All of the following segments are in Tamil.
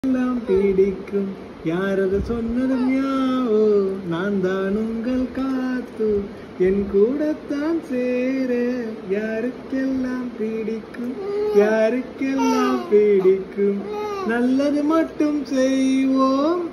எல்லாம் பிடிக்கும் யாரது சொன்னதும் யாவோ நான் தான் உங்கள் காத்து என் கூடத்தான் சேர யாருக்கெல்லாம் பிடிக்கும் யாருக்கெல்லாம் பிடிக்கும் நல்லது மட்டும் செய்வோம்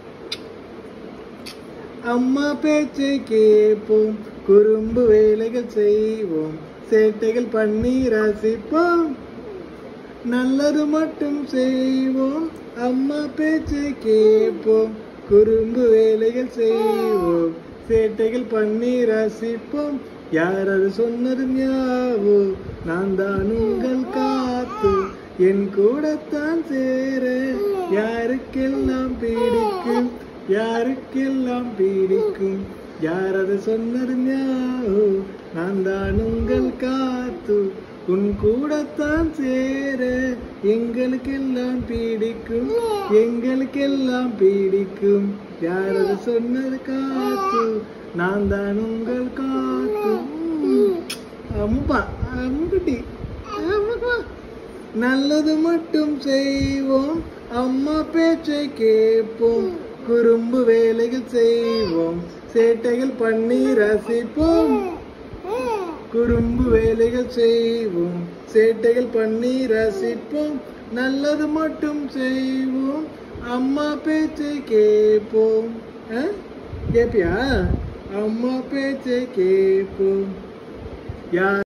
அம்மா பேச்சை கேட்போம் குறும்பு வேலைகள் செய்வோம் சேட்டைகள் பண்ணி ரசிப்போம் நல்லது மட்டும் செய்வோம் அம்மா பேச்சை கேட்போம் குறும்பு வேலைகள் செய்வோம் சேட்டைகள் பண்ணி ரசிப்போம் யார் அது சொன்னதும் யாவோ நான் தான் உங்கள் காத்து என் கூடத்தான் சேர யாருக்கெல்லாம் பிடிக்கும் யாருக்கெல்லாம் பிடிக்கும் யார் அது சொன்னதும் யாவோ நான் தான் உங்கள் காத்து உன் கூடத்தான் சேர எங்களுக்கெல்லாம் பிடிக்கும் எங்களுக்கெல்லாம் பிடிக்கும் யார் அது சொன்னது காத்து நான் தான் உங்கள் காத்து அம்பா அம்புட்டி அம்மா. நல்லது மட்டும் செய்வோம் அம்மா பேச்சை கேட்போம் குறும்பு வேலைகள் செய்வோம் சேட்டைகள் பண்ணி ரசிப்போம் குறும்பு வேலைகள் செய்வோம் சேட்டைகள் பண்ணி ரசிப்போம் நல்லது மட்டும் செய்வோம் அம்மா பேச்சை கேட்போம் ஆ? கேப்பியா அம்மா பேச்சை கேட்போம் யார்